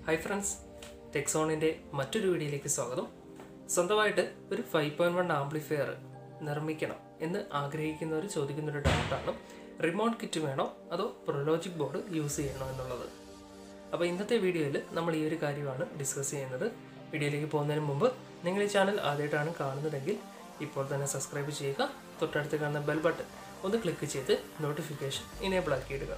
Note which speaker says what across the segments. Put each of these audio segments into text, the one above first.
Speaker 1: hi friends ടെക്സോണിൻ്റെ മറ്റൊരു വീഡിയോയിലേക്ക് സ്വാഗതം സ്വന്തമായിട്ട് ഒരു ഫൈവ് പോയിൻറ്റ് വൺ ആംപ്ലിഫയർ നിർമ്മിക്കണം എന്ന് ആഗ്രഹിക്കുന്നവർ ചോദിക്കുന്നൊരു ഡൗട്ടാണ് റിമോട്ട് കിറ്റ് വേണോ അതോ പ്രൊലോജിക് ബോർഡ് യൂസ് ചെയ്യണോ എന്നുള്ളത് അപ്പോൾ ഇന്നത്തെ വീഡിയോയിൽ നമ്മൾ ഈ ഒരു കാര്യമാണ് ഡിസ്കസ് ചെയ്യുന്നത് വീഡിയോയിലേക്ക് പോകുന്നതിന് മുമ്പ് നിങ്ങൾ ഈ ചാനൽ ആദ്യമായിട്ടാണ് കാണുന്നതെങ്കിൽ ഇപ്പോൾ തന്നെ സബ്സ്ക്രൈബ് ചെയ്യുക തൊട്ടടുത്ത് കാണുന്ന ബെൽ ബട്ടൺ ഒന്ന് ക്ലിക്ക് ചെയ്ത് നോട്ടിഫിക്കേഷൻ ഇനേബിൾ ആക്കിയിടുക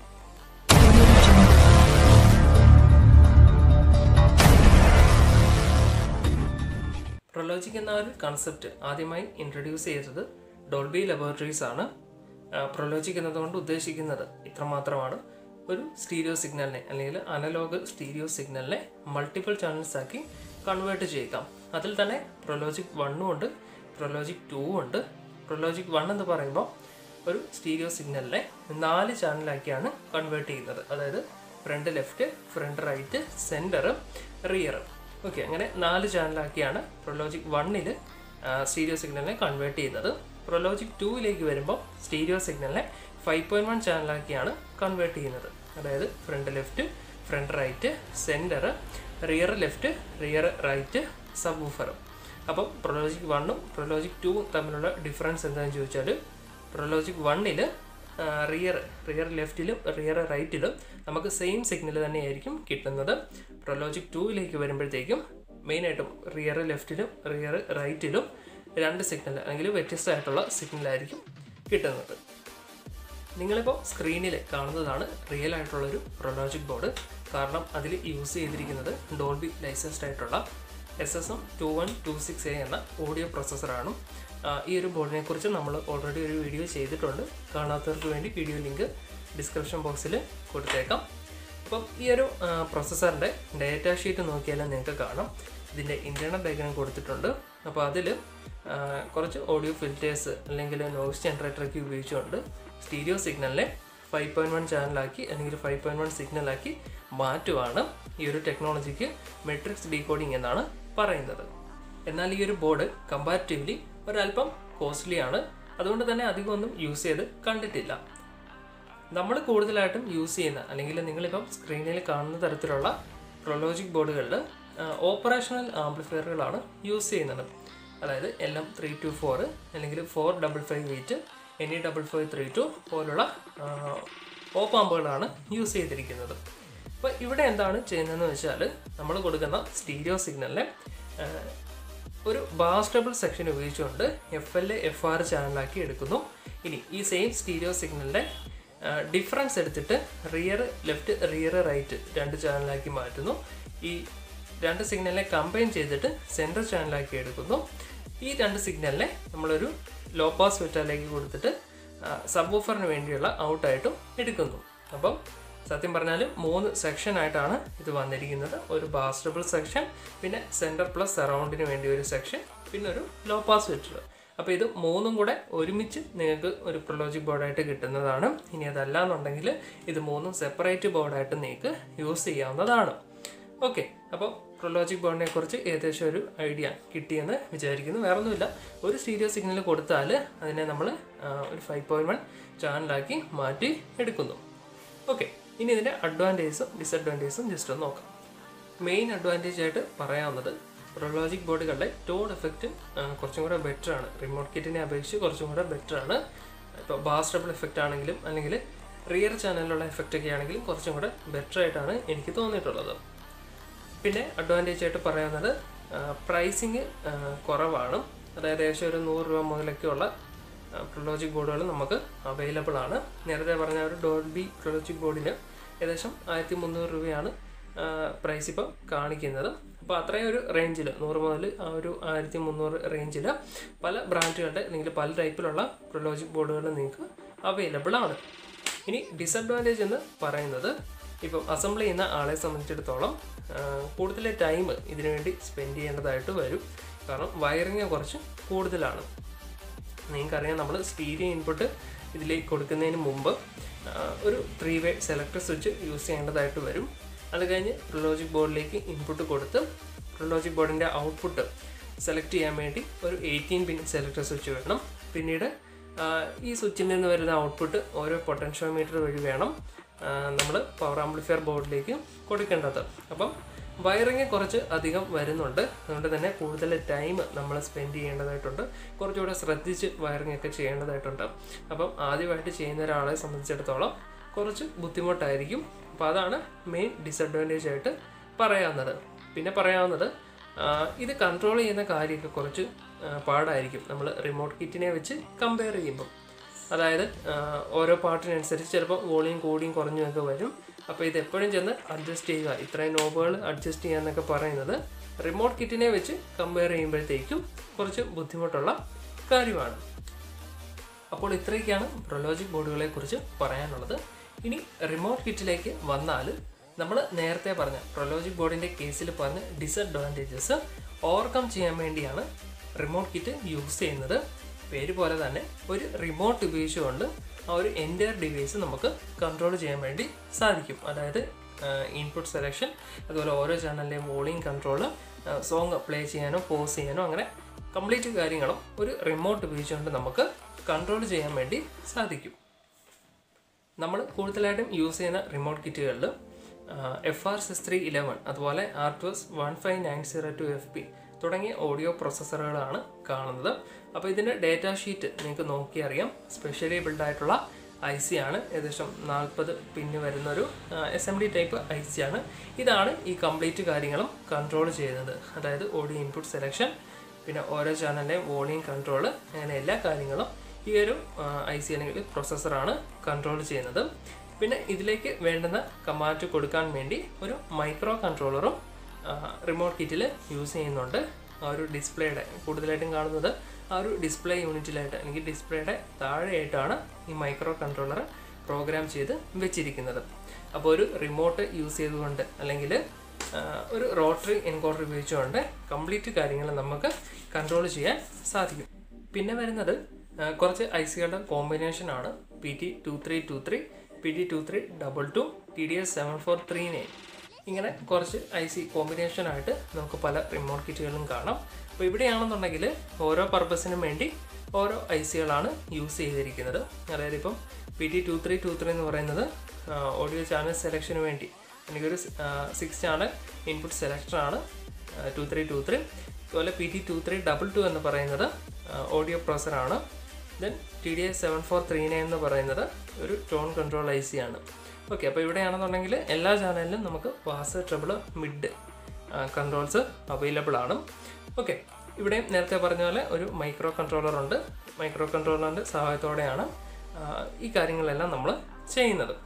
Speaker 1: പ്രൊലോജിക് എന്ന ഒരു കൺസെപ്റ്റ് ആദ്യമായി ഇൻട്രൊഡ്യൂസ് ചെയ്തത് ഡോൾബി ലബോറട്ടറീസ് ആണ് പ്രൊലോജിക് എന്നതുകൊണ്ട് ഉദ്ദേശിക്കുന്നത് ഇത്രമാത്രമാണ് ഒരു സ്റ്റീരിയോ സിഗ്നലിനെ അല്ലെങ്കിൽ അനലോഗ് സ്റ്റീരിയോ സിഗ്നലിനെ മൾട്ടിപ്പിൾ ചാനൽസ് ആക്കി കൺവേർട്ട് ചെയ്യുക അതിൽ തന്നെ പ്രൊലോജിക് വണ്ണും ഉണ്ട് പ്രൊലോജിക് ടൂ ഉണ്ട് പ്രൊലോജിക് വൺ എന്ന് പറയുമ്പോൾ ഒരു സ്റ്റീരിയോ സിഗ്നലിനെ നാല് ചാനലാക്കിയാണ് കൺവേർട്ട് ചെയ്യുന്നത് അതായത് front left front right centre rear okay അങ്ങനെ നാല് ചാനലാക്കിയാണ് പ്രൊലോജിക് വണ്ണിൽ സ്റ്റീരിയോ സിഗ്നലിനെ കൺവേർട്ട് ചെയ്യുന്നത് പ്രൊലോജിക് ടൂവിലേക്ക് വരുമ്പോൾ സ്റ്റീരിയോ സിഗ്നലിനെ ഫൈവ് പോയിൻറ്റ് വൺ ചാനലാക്കിയാണ് കൺവേർട്ട് ചെയ്യുന്നത് അതായത് front left front right centre rear left rear right sub വൂഫറും അപ്പം പ്രൊലോജിക് വണ്ണും പ്രൊലോജിക് ടൂവും തമ്മിലുള്ള ഡിഫറൻസ് എന്താണെന്ന് ചോദിച്ചാൽ പ്രൊലോജിക് വണ്ണിൽ റിയർ റിയർ ലെഫ്റ്റിലും റിയർ റൈറ്റിലും നമുക്ക് സെയിം സിഗ്നൽ തന്നെയായിരിക്കും കിട്ടുന്നത് പ്രൊലോജിക് ടൂവിലേക്ക് വരുമ്പോഴത്തേക്കും മെയിനായിട്ടും റിയർ ലെഫ്റ്റിലും റിയർ റൈറ്റിലും രണ്ട് സിഗ്നൽ അല്ലെങ്കിൽ വ്യത്യസ്തമായിട്ടുള്ള സിഗ്നലായിരിക്കും കിട്ടുന്നത് നിങ്ങളിപ്പോൾ സ്ക്രീനിൽ കാണുന്നതാണ് റിയൽ ആയിട്ടുള്ളൊരു പ്രൊലോജിക് ബോർഡ് കാരണം അതിൽ യൂസ് ചെയ്തിരിക്കുന്നത് ഡോൾബി ലൈസൻസ്ഡ് ആയിട്ടുള്ള S S M two one two six A എന്ന ഓഡിയോ പ്രോസസ്സറാണ് ഈ ഒരു ബോർഡിനെ കുറിച്ച് നമ്മൾ ഓൾറെഡി ഒരു വീഡിയോ ചെയ്തിട്ടുണ്ട് കാണാത്തവർക്ക് വേണ്ടി വീഡിയോ ലിങ്ക് ഡിസ്ക്രിപ്ഷൻ ബോക്സിൽ കൊടുത്തേക്കാം അപ്പം ഈ ഒരു പ്രോസസ്സറിൻ്റെ ഡേറ്റ ഷീറ്റ് നോക്കിയാൽ നിങ്ങൾക്ക് കാണാം ഇതിൻ്റെ ഇൻറ്റേർണൽ ഡയഗ്രാം കൊടുത്തിട്ടുണ്ട് അപ്പോൾ അതിൽ കുറച്ച് ഓഡിയോ ഫിൽറ്റേഴ്സ് അല്ലെങ്കിൽ നോയിസ് ജനറേറ്ററൊക്കെ ഉപയോഗിച്ചുകൊണ്ട് സ്റ്റീരിയോ സിഗ്നലിനെ ഫൈവ് പോയിൻറ്റ് വൺ ചാനലാക്കി അല്ലെങ്കിൽ ഫൈവ് പോയിൻറ്റ് വൺ സിഗ്നലാക്കി മാറ്റുവാണ് ഈ ഒരു ടെക്നോളജിക്ക് മെട്രിക്സ് ഡീകോഡിംഗ് എന്നാണ് പറയുന്നത് എന്നാൽ ഈ ഒരു ബോർഡ് കമ്പാരിറ്റീവ്ലി ഒരല്പം കോസ്റ്റ്ലി ആണ് അതുകൊണ്ട് തന്നെ അധികമൊന്നും യൂസ് ചെയ്ത് കണ്ടിട്ടില്ല നമ്മൾ കൂടുതലായിട്ടും യൂസ് ചെയ്യുന്ന അല്ലെങ്കിൽ നിങ്ങളിപ്പം സ്ക്രീനിൽ കാണുന്ന തരത്തിലുള്ള പ്രൊലോജിക് ബോർഡുകളിൽ ഓപ്പറേഷണൽ ആംപ്ലിഫയറുകളാണ് യൂസ് ചെയ്യുന്നത് അതായത് L M three two four അല്ലെങ്കിൽ four double five eight N E double five three two പോലുള്ള ഓപ്പാമ്പുകളാണ് യൂസ് ചെയ്തിരിക്കുന്നത് അപ്പോൾ ഇവിടെ എന്താണ് ചെയ്യുന്നതെന്ന് വെച്ചാൽ നമ്മൾ കൊടുക്കുന്ന സ്റ്റീരിയോ സിഗ്നലിനെ ഒരു ബാസ്റ്റബിൾ സെക്ഷൻ ഉപയോഗിച്ചുകൊണ്ട് എഫ് എൽ എഫ് ആർ ചാനലാക്കി എടുക്കുന്നു ഇനി ഈ സെയിം സ്റ്റീരിയോ സിഗ്നലിൻ്റെ ഡിഫറൻസ് എടുത്തിട്ട് റിയർ ലെഫ്റ്റ് റിയർ റൈറ്റ് രണ്ട് ചാനലാക്കി മാറ്റുന്നു ഈ രണ്ട് സിഗ്നലിനെ കമ്പൈൻ ചെയ്തിട്ട് സെൻട്രൽ ചാനലാക്കി എടുക്കുന്നു ഈ രണ്ട് സിഗ്നലിനെ നമ്മളൊരു ലോ പാസ് ഫിൽറ്ററിലേക്ക് കൊടുത്തിട്ട് സബ് വൂഫറിന് വേണ്ടിയുള്ള ഔട്ടായിട്ടും എടുക്കുന്നു അപ്പം സത്യം പറഞ്ഞാൽ മൂന്ന് സെക്ഷൻ ആയിട്ടാണ് ഇത് വന്നിരിക്കുന്നത് ഒരു ബാസ്റ്റബിൾ സെക്ഷൻ പിന്നെ സെൻറ്റർ പ്ലസ് സറൗണ്ടിന് വേണ്ടി ഒരു സെക്ഷൻ പിന്നെ ഒരു ലോ പാസ് ഫിൽറ്റർ അപ്പോൾ ഇത് മൂന്നും കൂടെ ഒരുമിച്ച് നിങ്ങൾക്ക് ഒരു പ്രൊലോജിക് ബോർഡായിട്ട് കിട്ടുന്നതാണ് ഇനി അതല്ല എന്നുണ്ടെങ്കിൽ ഇത് മൂന്നും സെപ്പറേറ്റ് ബോർഡായിട്ട് നിങ്ങൾക്ക് യൂസ് ചെയ്യാവുന്നതാണ് ഓക്കെ അപ്പോൾ പ്രൊലോജിക് ബോർഡിനെ കുറിച്ച് ഏകദേശം ഒരു ഐഡിയ കിട്ടിയെന്ന് വിചാരിക്കുന്നു വേറെ ഒന്നുമില്ല ഒരു സ്റ്റീരിയോ സിഗ്നൽ കൊടുത്താൽ അതിനെ നമ്മൾ ഒരു ഫൈവ് പോയിൻറ്റ് വൺ ചാനലാക്കി മാറ്റി എടുക്കുന്നു ഓക്കെ ഇനി ഇതിൻ്റെ അഡ്വാൻറ്റേജും ഡിസഡ്വാൻറ്റേജും ജസ്റ്റ് ഒന്ന് നോക്കാം മെയിൻ അഡ്വാൻറ്റേജ് ആയിട്ട് പറയാവുന്നത് പ്രൊലോജിക് ബോർഡുകളുടെ ടോൺ എഫക്റ്റ് കുറച്ചും കൂടെ ബെറ്റർ ആണ് റിമോട്ട് കിറ്റിനെ അപേക്ഷിച്ച് കുറച്ചും കൂടെ ബെറ്റർ ആണ് ഇപ്പോൾ ബാസ്റ്റബിൾ എഫക്റ്റ് ആണെങ്കിലും അല്ലെങ്കിൽ റിയർ ചാനലിലുള്ള എഫക്റ്റ് ഒക്കെ ആണെങ്കിലും കുറച്ചും കൂടെ ബെറ്റർ ആയിട്ടാണ് എനിക്ക് തോന്നിയിട്ടുള്ളത് പിന്നെ അഡ്വാൻറ്റേജ് ആയിട്ട് പറയാവുന്നത് പ്രൈസിങ് കുറവാണ് അതായത് ഏകദേശം ഒരു നൂറ് രൂപ മുതലൊക്കെയുള്ള പ്രൊലോജിക് ബോർഡുകൾ നമുക്ക് അവൈലബിൾ ആണ് നേരത്തെ പറഞ്ഞ ഒരു ഡോൾബി പ്രൊലോജിക് ബോർഡിന് ഏകദേശം ആയിരത്തി മുന്നൂറ് രൂപയാണ് പ്രൈസ് ഇപ്പോൾ കാണിക്കുന്നത് അപ്പോൾ അത്രയും ഒരു റേഞ്ചിൽ നൂറ് മുതൽ ആ ഒരു ആയിരത്തി മുന്നൂറ് റേഞ്ചിൽ പല ബ്രാൻഡുകളുടെ അല്ലെങ്കിൽ പല ടൈപ്പിലുള്ള പ്രൊലോജിക് ബോർഡുകൾ നിങ്ങൾക്ക് അവൈലബിൾ ആണ് ഇനി ഡിസഡ്വാൻറ്റേജ് എന്ന് പറയുന്നത് ഇപ്പം അസംബിൾ ചെയ്യുന്ന ആളെ സംബന്ധിച്ചിടത്തോളം കൂടുതൽ ടൈം ഇതിനു വേണ്ടി സ്പെൻഡ് ചെയ്യേണ്ടതായിട്ട് വരും കാരണം വയറിങ് കുറച്ച് കൂടുതലാണ് നിങ്ങൾക്കറിയാം നമ്മൾ സ്റ്റീരിയോ ഇൻപുട്ട് ഇതിലേക്ക് കൊടുക്കുന്നതിന് മുമ്പ് ഒരു three way selector switch use ചെയ്യേണ്ടതായിട്ട് വരും അത് കഴിഞ്ഞ് പ്രൊലോജിക് ബോർഡിലേക്ക് ഇൻപുട്ട് കൊടുത്ത് പ്രൊലോജിക് ബോർഡിൻ്റെ ഔട്ട്പുട്ട് സെലക്ട് ചെയ്യാൻ വേണ്ടി ഒരു എയ്റ്റീൻ പിൻ സെലക്ടർ സ്വിച്ച് വേണം പിന്നീട് ഈ സ്വിച്ചിൽ നിന്ന് വരുന്ന ഔട്ട്പുട്ട് ഓരോ പൊട്ടൻഷ്യോമീറ്റർ വഴി വേണം നമ്മൾ പവർ ആംപ്ലിഫയർ ബോർഡിലേക്ക് കൊടുക്കേണ്ടത് അപ്പം വയറിങ് കുറച്ച് അധികം വരുന്നുണ്ട് അതുകൊണ്ട് തന്നെ കൂടുതൽ ടൈം നമ്മൾ സ്പെൻഡ് ചെയ്യേണ്ടതായിട്ടുണ്ട് കുറച്ചുകൂടെ ശ്രദ്ധിച്ച് വയറിങ് ഒക്കെ ചെയ്യേണ്ടതായിട്ടുണ്ട് അപ്പം ആദ്യമായിട്ട് ചെയ്യുന്ന ഒരാളെ സംബന്ധിച്ചിടത്തോളം കുറച്ച് ബുദ്ധിമുട്ടായിരിക്കും അപ്പോൾ അതാണ് മെയിൻ ഡിസഡ്വാൻറ്റേജ് ആയിട്ട് പറയാവുന്നത് പിന്നെ പറയാവുന്നത് ആ, ഇത് കൺട്രോൾ ചെയ്യുന്ന കാര്യമൊക്കെ കുറച്ച് ആ, പാടായിരിക്കും നമ്മൾ റിമോട്ട് കിറ്റിനെ വെച്ച് കമ്പയർ ചെയ്യുമ്പം അതായത് ആ, ഓരോ പാട്ടിനനുസരിച്ച് ചിലപ്പോൾ വോളിയം കൂടിയും കുറഞ്ഞും ഒക്കെ വരും അപ്പോൾ ഇത് എപ്പോഴും ചെന്ന് അഡ്ജസ്റ്റ് ചെയ്യുക ഇത്രയും നോബുകൾ അഡ്ജസ്റ്റ് ചെയ്യാന്നൊക്കെ പറയുന്നത് റിമോട്ട് കിറ്റിനെ വെച്ച് കമ്പയർ ചെയ്യുമ്പോഴത്തേക്കും കുറച്ച് ബുദ്ധിമുട്ടുള്ള കാര്യമാണ് അപ്പോൾ ഇത്രയൊക്കെയാണ് പ്രൊലോജിക് ബോർഡുകളെ കുറിച്ച് പറയാനുള്ളത് ഇനി റിമോട്ട് കിറ്റിലേക്ക് വന്നാൽ നമ്മൾ നേരത്തെ പറഞ്ഞ പ്രൊലോജിക് ബോർഡിൻ്റെ കേസിൽ പറഞ്ഞ ഡിസഡ്വാൻറ്റേജസ് ഓവർകം ചെയ്യാൻ വേണ്ടിയാണ് റിമോട്ട് കിറ്റ് യൂസ് ചെയ്യുന്നത് പേര് പോലെ തന്നെ ഒരു റിമോട്ട് ഉപയോഗിച്ചുകൊണ്ട് ആ ഒരു എൻറ്റയർ ഡിവൈസ് നമുക്ക് കൺട്രോൾ ചെയ്യാൻ വേണ്ടി സാധിക്കും അതായത് ഇൻപുട്ട് സെലക്ഷൻ അതുപോലെ ഓരോ ചാനലിൻ്റെയും വോളിയം കൺട്രോള് സോങ് പ്ലേ ചെയ്യാനോ പോസ് ചെയ്യാനോ അങ്ങനെ കംപ്ലീറ്റ് കാര്യങ്ങളും ഒരു റിമോട്ട് ഉപയോഗിച്ചുകൊണ്ട് നമുക്ക് കൺട്രോൾ ചെയ്യാൻ വേണ്ടി സാധിക്കും നമ്മൾ കൂടുതലായിട്ടും യൂസ് ചെയ്യുന്ന റിമോട്ട് കിറ്റുകളിൽ F R six three eleven അതുപോലെ R two S one five nine zero two F P തുടങ്ങിയ ഓഡിയോ പ്രോസസ്സറുകളാണ് കാണുന്നത് അപ്പോൾ ഇതിൻ്റെ ഡേറ്റ ഷീറ്റ് നിങ്ങൾക്ക് നോക്കി അറിയാം സ്പെഷ്യലി ബിൽഡ് ആയിട്ടുള്ള ഐ സി ആണ് ഏകദേശം നാൽപ്പത് പിന്ന് വരുന്നൊരു S M D type I C ആണ് ഇതാണ് ഈ കംപ്ലീറ്റ് കാര്യങ്ങളും കൺട്രോൾ ചെയ്യുന്നത് അതായത് ഓഡിയോ ഇൻപുട്ട് സെലക്ഷൻ പിന്നെ ഓരോ ചാനലിൻ്റെയും വോളിയം കൺട്രോൾ അങ്ങനെ എല്ലാ കാര്യങ്ങളും ഈ ഒരു ഐ സി അല്ലെങ്കിൽ പ്രൊസസ്സറാണ് കൺട്രോൾ ചെയ്യുന്നത് പിന്നെ ഇതിലേക്ക് വേണ്ടുന്ന കമാൻഡ് കൊടുക്കാൻ വേണ്ടി ഒരു മൈക്രോ കൺട്രോളറും റിമോട്ട് കിറ്റിൽ യൂസ് ചെയ്യുന്നുണ്ട് ആ ഒരു ഡിസ്പ്ലേയുടെ കൂടുതലായിട്ടും കാണുന്നത് ആ ഒരു ഡിസ്പ്ലേ യൂണിറ്റിലായിട്ട് അല്ലെങ്കിൽ ഡിസ്പ്ലേയുടെ താഴെയായിട്ടാണ് ഈ മൈക്രോ കൺട്രോളർ പ്രോഗ്രാം ചെയ്ത് വെച്ചിരിക്കുന്നത് അപ്പോൾ ഒരു റിമോട്ട് യൂസ് ചെയ്തുകൊണ്ട് അല്ലെങ്കിൽ ഒരു റോട്ടറി എൻകോഡർ ഉപയോഗിച്ചുകൊണ്ട് കംപ്ലീറ്റ് കാര്യങ്ങൾ നമുക്ക് കൺട്രോൾ ചെയ്യാൻ സാധിക്കും പിന്നെ വരുന്നത് ആ, കുറച്ച് ഐ സികളുടെ കോമ്പിനേഷനാണ് P T two three two three P T two three double two T D S seven four three nine ഇങ്ങനെ കുറച്ച് ഐ സി കോമ്പിനേഷനായിട്ട് നമുക്ക് പല റിമോട്ട് കിറ്റുകളും കാണാം അപ്പോൾ ഇവിടെയാണെന്നുണ്ടെങ്കിൽ ഓരോ പർപ്പസിനും വേണ്ടി ഓരോ ഐ സികളാണ് യൂസ് ചെയ്തിരിക്കുന്നത് അതായത് ഇപ്പം P T two three two three എന്ന് പറയുന്നത് ഓഡിയോ ചാനൽ സെലക്ഷന് വേണ്ടി എനിക്കൊരു സിക്സ് ചാനൽ ഇൻപുട്ട് സെലക്ടറാണ് ടു ത്രീ ടു ത്രീ അതുപോലെ P T two three double two എന്ന് പറയുന്നത് ഓഡിയോ പ്രോസറാണ് then T D S seven four three nine എന്ന് പറയുന്നത് ഒരു ടോൺ കൺട്രോൾ ഐ സി ആണ് ഓക്കെ അപ്പോൾ ഇവിടെയാണെന്നുണ്ടെങ്കിൽ എല്ലാ ചാനലിലും നമുക്ക് bass treble mid controls available ആണ് ഓക്കെ ഇവിടെയും നേരത്തെ പറഞ്ഞ പോലെ ഒരു മൈക്രോ കൺട്രോളർ ഉണ്ട് മൈക്രോ കൺട്രോളറിൻ്റെ സഹായത്തോടെയാണ് ആ, ഈ കാര്യങ്ങളെല്ലാം നമ്മൾ ചെയ്യുന്നത്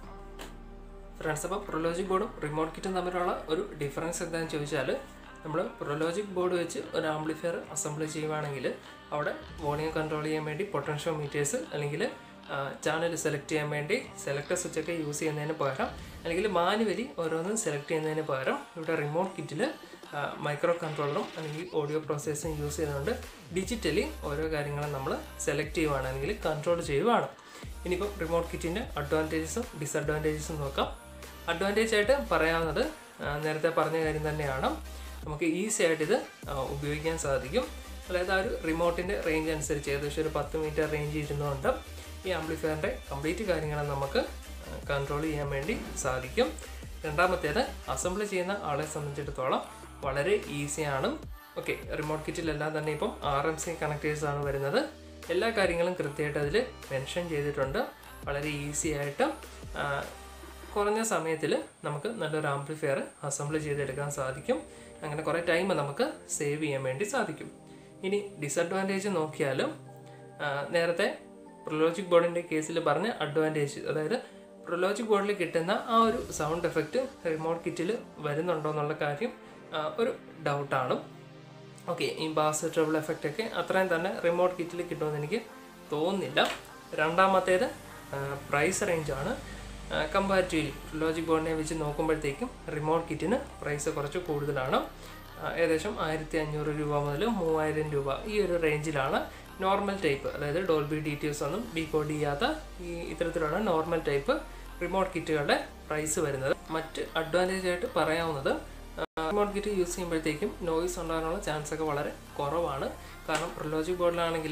Speaker 1: ഫ്രണ്ട്സ് അപ്പോൾ പ്രൊലോജിക് ബോർഡും റിമോട്ട് കിറ്റും തമ്മിലുള്ള ഒരു ഡിഫറൻസ് എന്താണെന്ന് ചോദിച്ചാൽ നമ്മൾ പ്രൊലോജിക് ബോർഡ് വെച്ച് ഒരു ആംപ്ലിഫയർ അസംബിൾ ചെയ്യുവാണെങ്കിൽ അവിടെ വോളിയം കൺട്രോൾ ചെയ്യാൻ വേണ്ടി പൊട്ടൻഷ്യോ മീറ്റേഴ്സ് അല്ലെങ്കിൽ ചാനൽ സെലക്ട് ചെയ്യാൻ വേണ്ടി സെലക്ടർ സ്വിച്ചൊക്കെ യൂസ് ചെയ്യുന്നതിന് പകരം അല്ലെങ്കിൽ മാനുവലി ഓരോന്നും സെലക്ട് ചെയ്യുന്നതിന് പകരം ഇവിടെ റിമോട്ട് കിറ്റിൽ മൈക്രോ കൺട്രോളറും അല്ലെങ്കിൽ ഓഡിയോ പ്രോസസ്സും യൂസ് ചെയ്തുകൊണ്ട് ഡിജിറ്റലി ഓരോ കാര്യങ്ങളും നമ്മൾ സെലക്ട് ചെയ്യുവാണ് അല്ലെങ്കിൽ കൺട്രോൾ ചെയ്യുവാണ് ഇനിയിപ്പോൾ റിമോട്ട് കിറ്റിൻ്റെ അഡ്വാൻറ്റേജസും ഡിസഡ്വാൻറ്റേജസും നോക്കാം അഡ്വാൻറ്റേജ് ആയിട്ട് പറയാവുന്നത് ആ, നേരത്തെ പറഞ്ഞ കാര്യം തന്നെയാണ് നമുക്ക് ഈസി ആയിട്ട് ഇത് ആ, ഉപയോഗിക്കാൻ സാധിക്കും അതായത് ആ ഒരു റിമോട്ടിൻ്റെ റേഞ്ച് അനുസരിച്ച് ഏകദേശം ഒരു പത്ത് മീറ്റർ റേഞ്ച് ഇരുന്നുകൊണ്ട് ഈ ആംപ്ലിഫയറിൻ്റെ കംപ്ലീറ്റ് കാര്യങ്ങൾ നമുക്ക് കൺട്രോൾ ചെയ്യാൻ വേണ്ടി സാധിക്കും രണ്ടാമത്തേത് അസംബിൾ ചെയ്യുന്ന ആളെ സംബന്ധിച്ചിടത്തോളം വളരെ ഈസിയാണ് ഓക്കെ റിമോട്ട് കിറ്റിലെല്ലാം തന്നെ ഇപ്പം ആർ എം സി കണക്റ്റേഴ്സാണ് വരുന്നത് എല്ലാ കാര്യങ്ങളും കൃത്യമായിട്ട് അതിൽ മെൻഷൻ ചെയ്തിട്ടുണ്ട് വളരെ ഈസി ആയിട്ട് ആ, കുറഞ്ഞ സമയത്തിൽ നമുക്ക് നല്ലൊരു ആംപ്ലിഫയർ അസംബിൾ ചെയ്തെടുക്കാൻ സാധിക്കും അങ്ങനെ കുറേ ടൈം നമുക്ക് സേവ് ചെയ്യാൻ വേണ്ടി സാധിക്കും ഇനി ഡിസഡ്വാൻറ്റേജ് നോക്കിയാലും ആ, നേരത്തെ പ്രൊലോജിക് ബോർഡിൻ്റെ കേസിൽ പറഞ്ഞ അഡ്വാൻറ്റേജ് അതായത് പ്രൊലോജിക് ബോർഡിൽ കിട്ടുന്ന ആ ഒരു സൗണ്ട് എഫക്റ്റ് റിമോട്ട് കിറ്റിൽ വരുന്നുണ്ടോ എന്നുള്ള കാര്യം ആ, ഒരു ഡൗട്ടാണ് ഓക്കെ ഈ ബാസ് ട്രബിൾ എഫക്റ്റ് ഒക്കെ അത്രയും തന്നെ റിമോട്ട് കിറ്റിൽ കിട്ടുമെന്ന് എനിക്ക് തോന്നുന്നില്ല രണ്ടാമത്തേത് പ്രൈസ് റേഞ്ചാണ് കമ്പാരിറ്റീവ്ലി ലോജിക് ബോർഡിനെ വെച്ച് നോക്കുമ്പോഴത്തേക്കും റിമോട്ട് കിറ്റിന് പ്രൈസ് കുറച്ച് കൂടുതലാണ് ആ, ഏകദേശം ആയിരത്തി അഞ്ഞൂറ് രൂപ മുതൽ മൂവായിരം രൂപ ഈ ഒരു റേഞ്ചിലാണ് നോർമൽ ടൈപ്പ് അതായത് ഡോൾബി ഡി ടി എസ് ഒന്നും ഡീകോഡ് ചെയ്യാത്ത ഈ ഇത്തരത്തിലുള്ള നോർമൽ ടൈപ്പ് റിമോട്ട് കിറ്റുകളുടെ പ്രൈസ് വരുന്നത് മറ്റ് അഡ്വാൻറ്റേജ് ആയിട്ട് പറയാവുന്നത് റിമോട്ട് കിറ്റ് യൂസ് ചെയ്യുമ്പോഴത്തേക്കും നോയിസ് ഉണ്ടാകാനുള്ള ചാൻസ് ഒക്കെ വളരെ കുറവാണ് കാരണം പ്രൊലോജിക് ബോർഡിലാണെങ്കിൽ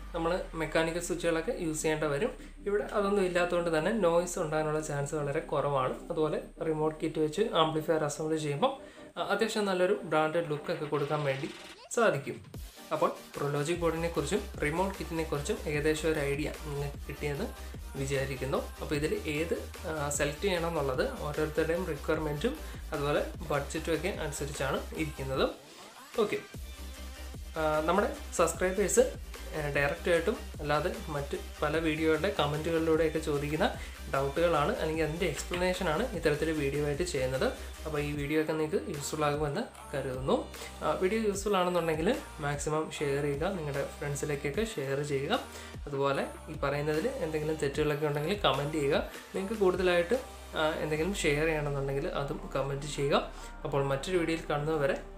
Speaker 1: നമ്മൾ മെക്കാനിക്കൽ സ്വിച്ചുകളൊക്കെ യൂസ് ചെയ്യേണ്ട വരും ഇവിടെ അതൊന്നും ഇല്ലാത്തതുകൊണ്ട് തന്നെ നോയ്സ് ഉണ്ടാകാനുള്ള ചാൻസ് വളരെ കുറവാണ് അതുപോലെ റിമോട്ട് കിറ്റ് വെച്ച് ആംപ്ലിഫയർ അസംബിൾ ചെയ്യുമ്പോൾ ആ, അത്യാവശ്യം നല്ലൊരു ബ്രാൻഡഡ് ലുക്കൊക്കെ കൊടുക്കാൻ വേണ്ടി സാധിക്കും അപ്പോൾ പ്രൊലോജിക് ബോർഡിനെ കുറിച്ചും റിമോട്ട് കിറ്റിനെ കുറിച്ചും ഏകദേശം ഒരു ഐഡിയ നിങ്ങൾക്ക് കിട്ടിയെന്ന് വിചാരിക്കുന്നു അപ്പോൾ ഇതിൽ ഏത് സെലക്ട് ചെയ്യണം എന്നുള്ളത് ഓരോരുത്തരുടെയും റിക്വയർമെൻറ്റും അതുപോലെ ബഡ്ജറ്റും ഒക്കെ അനുസരിച്ചാണ് ഇരിക്കുന്നത് ഓക്കെ നമ്മുടെ സബ്സ്ക്രൈബേഴ്സ് ഡയറക്റ്റായിട്ടും അല്ലാതെ മറ്റ് പല വീഡിയോകളുടെ കമൻറ്റുകളിലൂടെയൊക്കെ ചോദിക്കുന്ന ഡൗട്ടുകളാണ് അല്ലെങ്കിൽ അതിൻ്റെ എക്സ്പ്ലനേഷനാണ് ഇത്തരത്തിൽ വീഡിയോ ആയിട്ട് ചെയ്യുന്നത് അപ്പോൾ ഈ വീഡിയോ ഒക്കെ നിങ്ങൾക്ക് യൂസ്ഫുൾ ആകുമെന്ന് കരുതുന്നു ആ, വീഡിയോ യൂസ്ഫുൾ ആണെന്നുണ്ടെങ്കിൽ മാക്സിമം ഷെയർ ചെയ്യുക നിങ്ങളുടെ ഫ്രണ്ട്സിലേക്കൊക്കെ ഷെയർ ചെയ്യുക അതുപോലെ ഈ പറയുന്നതിൽ എന്തെങ്കിലും തെറ്റുകളൊക്കെ ഉണ്ടെങ്കിൽ കമൻറ്റ് ചെയ്യുക നിങ്ങൾക്ക് കൂടുതലായിട്ട് ആ, എന്തെങ്കിലും ഷെയർ ചെയ്യണമെന്നുണ്ടെങ്കിൽ അതും കമൻറ്റ് ചെയ്യുക അപ്പോൾ മറ്റൊരു വീഡിയോയിൽ കാണുന്നതുവരെ